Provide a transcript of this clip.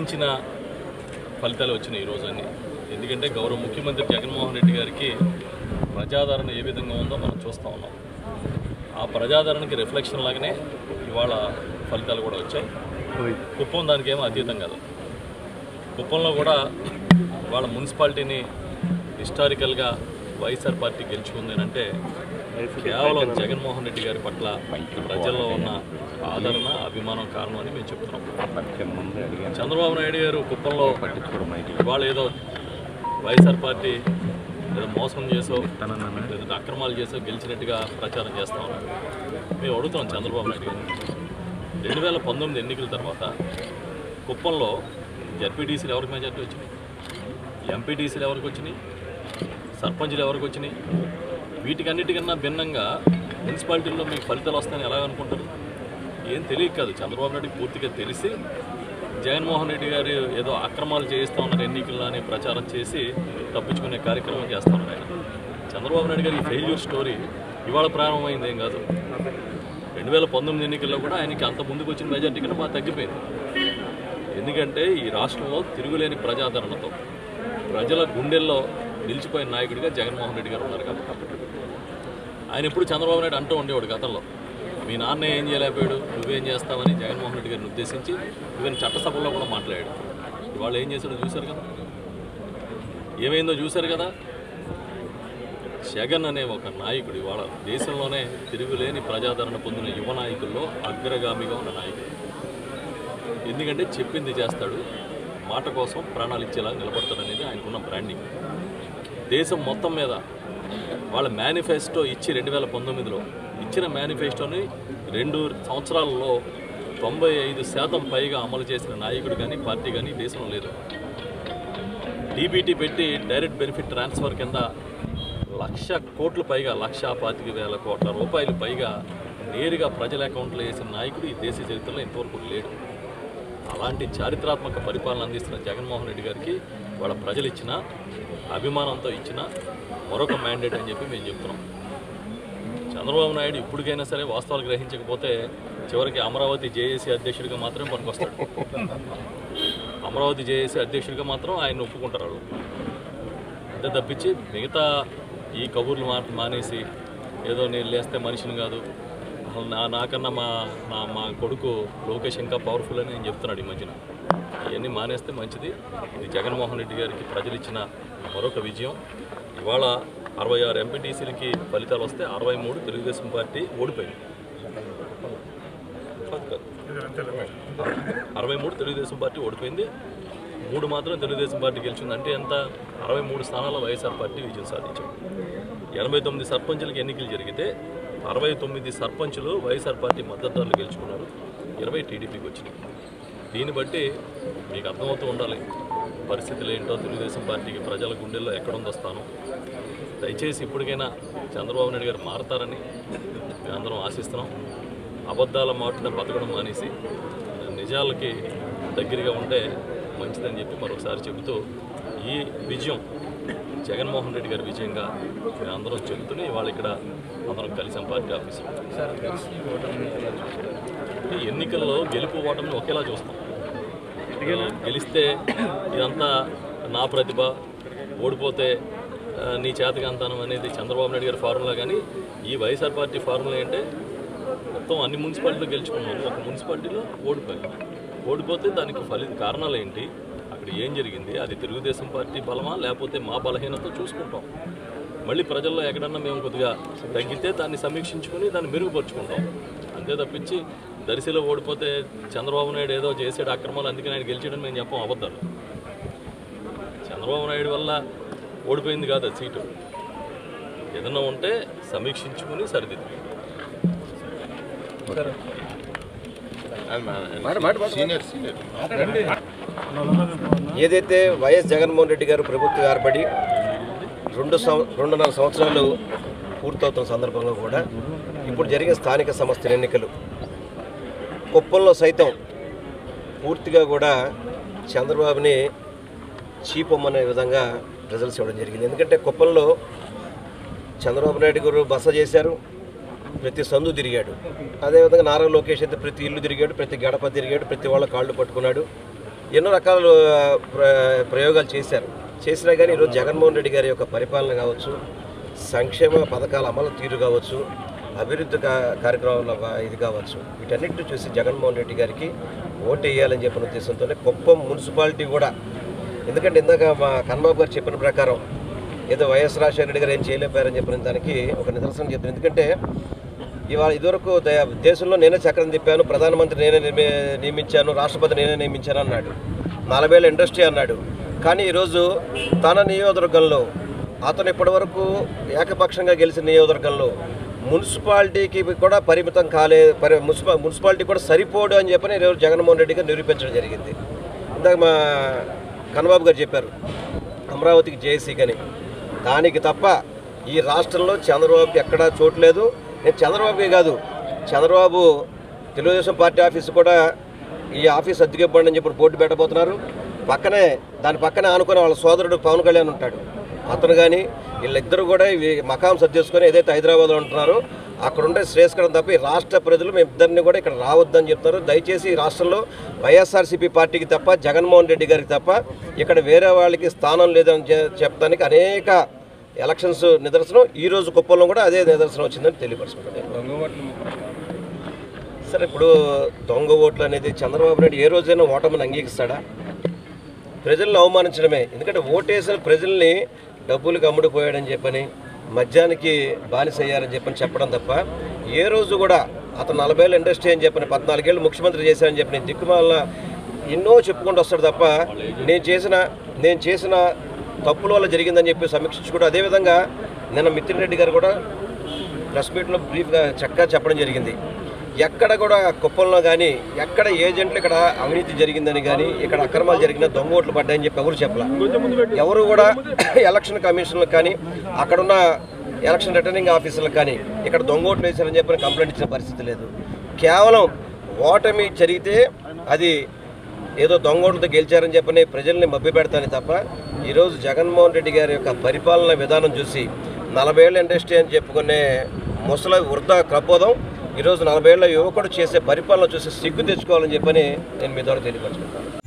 ఊహించిన ఫలితాలు వచ్చినాయి ఈరోజు అన్ని ఎందుకంటే గౌరవ ముఖ్యమంత్రి జగన్మోహన్ రెడ్డి గారికి ప్రజాదరణ ఏ విధంగా ఉందో మనం చూస్తూ ఉన్నాం ఆ ప్రజాదరణకి రిఫ్లెక్షన్ లాగానే ఇవాళ ఫలితాలు కూడా వచ్చాయి కుప్పం దానికి ఏమో అతీతం కాదు కుప్పంలో కూడా వాళ్ళ మున్సిపాలిటీని హిస్టారికల్గా వైఎస్ఆర్ పార్టీ గెలుచుకుంది అని అంటే కేవలం జగన్మోహన్ రెడ్డి గారి పట్ల ప్రజల్లో ఉన్న ఆదరణ అభిమానం కారణం అని మేము చెప్తున్నాం చంద్రబాబు నాయుడు గారు కుప్పంలో ఇవాళ ఏదో వైఎస్ఆర్ పార్టీ ఏదో మోసం చేసో లేదా అక్రమాలు చేసో గెలిచినట్టుగా ప్రచారం చేస్తా ఉన్నారు మేము అడుగుతున్నాం చంద్రబాబు నాయుడు గారు రెండు వేల పంతొమ్మిది ఎన్నికల తర్వాత కుప్పంలో జడ్పీటీసీలు ఎవరికి మెజార్టీ వచ్చినాయి ఎంపీటీసీలు ఎవరికి వచ్చినాయి సర్పంచ్లు ఎవరికి వచ్చినాయి వీటికన్నిటికన్నా భిన్నంగా మున్సిపాలిటీల్లో మీకు ఫలితాలు వస్తాయని ఎలా అనుకుంటారు ఏం తెలియక కాదు చంద్రబాబు నాయుడుకి పూర్తిగా తెలిసి జగన్మోహన్ రెడ్డి గారు ఏదో అక్రమాలు చేయిస్తూ ఉన్నారు ఎన్నికల్లో అని ప్రచారం చేసి తప్పించుకునే కార్యక్రమం చేస్తూ ఉన్నారు ఆయన చంద్రబాబు నాయుడు గారి ఈ ఫెయిల్యూర్ స్టోరీ ఇవాళ ప్రారంభమైంది ఏం కాదు రెండు వేల పంతొమ్మిది ఎన్నికల్లో కూడా ఆయనకి అంత ముందుకు వచ్చిన మెజార్టీ కన్నా బాగా తగ్గిపోయింది ఎందుకంటే ఈ రాష్ట్రంలో తిరుగులేని ప్రజాదరణతో ప్రజల గుండెల్లో నిలిచిపోయిన నాయకుడిగా జగన్మోహన్ రెడ్డి గారు ఉన్నారు కాబట్టి ఆయన ఎప్పుడు చంద్రబాబు నాయుడు అంటూ ఉండేవాడు గతంలో మీ నాన్న ఏం చేయలేకపోయాడు నువ్వేం చేస్తావని జగన్మోహన్ రెడ్డి గారిని ఉద్దేశించి ఈవెన్ చట్టసభల్లో కూడా మాట్లాడాడు ఇవాళ ఏం చేశాడో చూశారు కదా ఏమైందో చూశారు కదా జగన్ అనే ఒక నాయకుడు ఇవాళ దేశంలోనే తిరుగులేని ప్రజాదరణ పొందిన యువ నాయకుల్లో అగ్రగామిగా ఉన్న నాయకుడు ఎందుకంటే చెప్పింది చేస్తాడు మాట కోసం ప్రాణాలు ఇచ్చేలా నిలబడతాడు అనేది ఆయనకున్న బ్రాండింగ్ దేశం మొత్తం మీద వాళ్ళ మేనిఫెస్టో ఇచ్చి రెండు వేల పంతొమ్మిదిలో ఇచ్చిన మేనిఫెస్టోని రెండు సంవత్సరాలలో తొంభై ఐదు శాతం పైగా అమలు చేసిన నాయకుడు కానీ పార్టీ కానీ దేశంలో లేదు డీబీటీ పెట్టి డైరెక్ట్ బెనిఫిట్ ట్రాన్స్ఫర్ కింద లక్ష కోట్ల పైగా లక్ష పాతిక వేల కోట్ల రూపాయలు పైగా నేరుగా ప్రజల అకౌంట్లో వేసిన నాయకుడు ఈ దేశ చరిత్రలో ఇంతవరకు లేడు అలాంటి చారిత్రాత్మక పరిపాలన అందిస్తున్న జగన్మోహన్ రెడ్డి గారికి వాళ్ళ ప్రజలు ఇచ్చిన అభిమానంతో ఇచ్చిన మరొక మ్యాండేట్ అని చెప్పి మేము చెప్తున్నాం చంద్రబాబు నాయుడు ఇప్పటికైనా సరే వాస్తవాలు గ్రహించకపోతే చివరికి అమరావతి జేఏసీ అధ్యక్షుడిగా మాత్రమే పనికొస్తాడు అమరావతి జేఏసీ అధ్యక్షుడిగా మాత్రం ఆయన ఒప్పుకుంటారు వాళ్ళు అంతే తప్పించి మిగతా ఈ కబుర్లు మా మానేసి ఏదో నేను లేస్తే మనిషిని కాదు అసలు నా నాకన్నా మా నా మా కొడుకు లోకేష్ ఇంకా పవర్ఫుల్ అని నేను చెప్తున్నాడు ఈ మధ్యన ఇవన్నీ మానేస్తే మంచిది ఇది జగన్మోహన్ రెడ్డి గారికి ప్రజలు ఇచ్చిన మరొక విజయం ఇవాళ అరవై ఆరు ఎంపీటీసీలకి ఫలితాలు వస్తే అరవై మూడు తెలుగుదేశం పార్టీ ఓడిపోయింది కాదు కాదు. అరవై మూడు తెలుగుదేశం పార్టీ ఓడిపోయింది మూడు మాత్రం తెలుగుదేశం పార్టీ గెలిచింది అంటే ఎంత అరవై మూడు స్థానాల వైఎస్ఆర్ పార్టీ విజయం సాధించాం ఎనభై తొమ్మిది సర్పంచులకు ఎన్నికలు జరిగితే అరవై తొమ్మిది సర్పంచులు వైఎస్ఆర్ పార్టీ మద్దతుదారులు గెలుచుకున్నారు ఇరవై టీడీపీకి వచ్చినాయి దీన్ని బట్టి మీకు అర్థమవుతూ ఉండాలి పరిస్థితులు ఏంటో తెలుగుదేశం పార్టీకి ప్రజల గుండెల్లో ఎక్కడుందో స్థానం దయచేసి ఇప్పటికైనా చంద్రబాబు నాయుడు గారు మారతారని మేమందరం ఆశిస్తున్నాం అబద్ధాల మాటన బతకడం మానేసి నిజాలకి దగ్గరగా ఉంటే మంచిదని చెప్పి మరొకసారి చెబుతూ ఈ విజయం జగన్మోహన్ రెడ్డి గారి విజయంగా మేమందరం చెబుతూనే ఇవాళ ఇక్కడ అందరం కలిసాం పార్టీ ఆఫీసు ఈ ఎన్నికల్లో గెలుపు ఓటమిని ఒకేలా చూస్తాం గెలిస్తే ఇదంతా నా ప్రతిభ ఓడిపోతే ఆ, నీ చేతకంతానం అనేది చంద్రబాబు నాయుడు గారి ఫార్ములా కానీ ఈ వైఎస్ఆర్ పార్టీ ఫార్ములా ఏంటంటే మొత్తం అన్ని మున్సిపాలిటీలు గెలుచుకున్నాం ఒక మున్సిపాలిటీలో ఓడిపోయాం ఓడిపోతే దానికి ఫలిత కారణాలు ఏంటి అక్కడ ఏం జరిగింది అది తెలుగుదేశం పార్టీ బలమా లేకపోతే మా బలహీనత చూసుకుంటాం మళ్ళీ ప్రజల్లో ఎక్కడన్నా మేము కొద్దిగా తగ్గితే దాన్ని సమీక్షించుకొని దాన్ని మెరుగుపరుచుకుంటాం అంతే తప్పించి దరిశిలో ఓడిపోతే చంద్రబాబు నాయుడు ఏదో చేసాడు అక్రమాలు అందుకని ఆయన గెలిచాడని మేము చెప్పం అబద్ధాలు చంద్రబాబు నాయుడు వల్ల ఓడిపోయింది కాదు అది సీటు ఏదన్నా ఉంటే సమీక్షించుకుని సరిదిద్దు సీనియర్ సీనియర్ ఏదైతే వైఎస్ జగన్మోహన్ రెడ్డి గారు ప్రభుత్వం ఏర్పడి రెండు సం రెండున్నర సంవత్సరాలు పూర్తవుతున్న సందర్భంగా కూడా ఇప్పుడు జరిగిన స్థానిక సంస్థల ఎన్నికలు కుప్పంలో సైతం పూర్తిగా కూడా చంద్రబాబుని చీపొమ్మనే విధంగా రిజల్ట్స్ ఇవ్వడం జరిగింది ఎందుకంటే కుప్పంలో చంద్రబాబు నాయుడు గారు బస చేశారు ప్రతి సందు తిరిగాడు అదేవిధంగా నారా లోకేష్ అయితే ప్రతి ఇల్లు తిరిగాడు ప్రతి గడప తిరిగాడు ప్రతి వాళ్ళ కాళ్ళు పట్టుకున్నాడు ఎన్నో రకాల ఆ, ప్ర- ప్రయోగాలు చేశారు చేసినా కానీ ఈరోజు జగన్మోహన్ రెడ్డి గారి యొక్క పరిపాలన కావచ్చు సంక్షేమ పథకాల అమలు తీరు కావచ్చు అభివృద్ధి కా- కార్యక్రమాల వ- ఇది కావచ్చు వీటన్నిటిని చూసి జగన్మోహన్ రెడ్డి గారికి ఓటు వేయాలని చెప్పిన ఉద్దేశంతోనే కుప్పం మున్సిపాలిటీ కూడా ఎందుకంటే ఇందాక మా కన్బాబు గారు చెప్పిన ప్రకారం ఏదో వైఎస్ రాజశేఖర రెడ్డి గారు ఏం చేయలేకపోయారని చెప్పిన దానికి ఒక నిదర్శనం చెప్తాను ఎందుకంటే ఇవాళ ఇదివరకు దే- దేశంలో నేనే చక్రం తిప్పాను ప్రధానమంత్రి నేనే నియమి- నియమించాను రాష్ట్రపతి నేనే నియమించాను అన్నాడు నలభై ఏళ్ళ ఇండస్ట్రీ అన్నాడు కానీ ఈరోజు తన నియోజకవర్గంలో అతను ఇప్పటివరకు ఏకపక్షంగా గెలిచిన నియోజకవర్గంలో మున్సిపాలిటీకి కూడా పరిమితం కాలే పరి మున్సిపా మున్సిపాలిటీ కూడా సరిపోడు అని చెప్పని ఈరోజు జగన్మోహన్ రెడ్డి గారు నిరూపించడం జరిగింది ఇందాక మా కన్నబాబు గారు చెప్పారు అమరావతికి జేసీ కానీ దానికి తప్ప ఈ రాష్ట్రంలో చంద్రబాబుకి ఎక్కడా చోటు లేదు నేను చంద్రబాబుకే కాదు చంద్రబాబు తెలుగుదేశం పార్టీ ఆఫీస్ కూడా ఈ ఆఫీస్ అద్దెకి ఇవ్వండి అని చెప్పి బోర్డు పెట్టబోతున్నారు పక్కనే దాని పక్కనే ఆనుకుని వాళ్ళ సోదరుడు పవన్ కళ్యాణ్ ఉంటాడు అతను కానీ వీళ్ళిద్దరూ కూడా ఇవి మకాం సర్దేసుకొని ఏదైతే హైదరాబాద్లో ఉంటున్నారో అక్కడ ఉండే శ్రేయస్కరం తప్ప ఈ రాష్ట్ర ప్రజలు మేము ఇద్దరిని కూడా ఇక్కడ రావద్దని చెప్తారు దయచేసి ఈ రాష్ట్రంలో వైఎస్ఆర్సీపీ పార్టీకి తప్ప జగన్మోహన్ రెడ్డి గారికి తప్ప ఇక్కడ వేరే వాళ్ళకి స్థానం లేదని చె- చెప్పడానికి అనేక ఎలక్షన్స్ నిదర్శనం ఈ రోజు కుప్పంలో కూడా అదే నిదర్శనం వచ్చిందని తెలియపరుచుకుంటాను సరే ఇప్పుడు దొంగ ఓట్లు అనేది చంద్రబాబు నాయుడు ఏ రోజైనా ఓటమిని అంగీకరిస్తాడా ప్రజలను అవమానించడమే ఎందుకంటే ఓటేసిన ప్రజల్ని డబ్బులకు అమ్ముడుపోయాడని చెప్పని మద్యానికి బానిసయ్యారని చెప్పని చెప్పడం తప్ప ఏ రోజు కూడా అతను నలభై ఏళ్ళ ఇండస్ట్రీ అని చెప్పని పద్నాలుగేళ్ళు ముఖ్యమంత్రి చేశారని చెప్పి నేను దిక్కుమాల ఎన్నో చెప్పుకుంటూ వస్తాడు తప్ప నేను చేసిన నేను చేసిన తప్పుల వల్ల జరిగిందని చెప్పి సమీక్షించుకుంటూ అదేవిధంగా నిన్న మితిన్ రెడ్డి గారు కూడా ప్రెస్ మీట్లో బ్రీఫ్గా చక్కగా చెప్పడం జరిగింది ఎక్కడ కూడా కుప్పంలో కానీ ఎక్కడ ఏజెంట్లు ఇక్కడ అవినీతి జరిగిందని కానీ ఇక్కడ అక్రమాలు జరిగిన దొంగ ఓట్లు పడ్డాయని చెప్పి ఎవరు చెప్పాల ఎవరు కూడా ఎలక్షన్ కమిషన్లకు కానీ అక్కడున్న ఎలక్షన్ రిటర్నింగ్ ఆఫీసర్లకు కానీ ఇక్కడ దొంగ ఓట్లు వేశారని చెప్పి కంప్లైంట్ ఇచ్చిన పరిస్థితి లేదు కేవలం ఓటమి జరిగితే అది ఏదో దొంగోట్లతో గెలిచారని చెప్పని ప్రజల్ని మభ్యపెడతాని తప్ప ఈరోజు జగన్మోహన్ రెడ్డి గారి యొక్క పరిపాలన విధానం చూసి నలభై ఏళ్ళ ఇండస్ట్రీ అని చెప్పుకునే ముసలి వృద్ధ కపోదం ఈరోజు నలభై ఏళ్ళ యువకుడు చేసే పరిపాలన చూసి సిగ్గు తెచ్చుకోవాలని చెప్పని నేను మీ ద్వారా తెలియపరుచుకుంటాను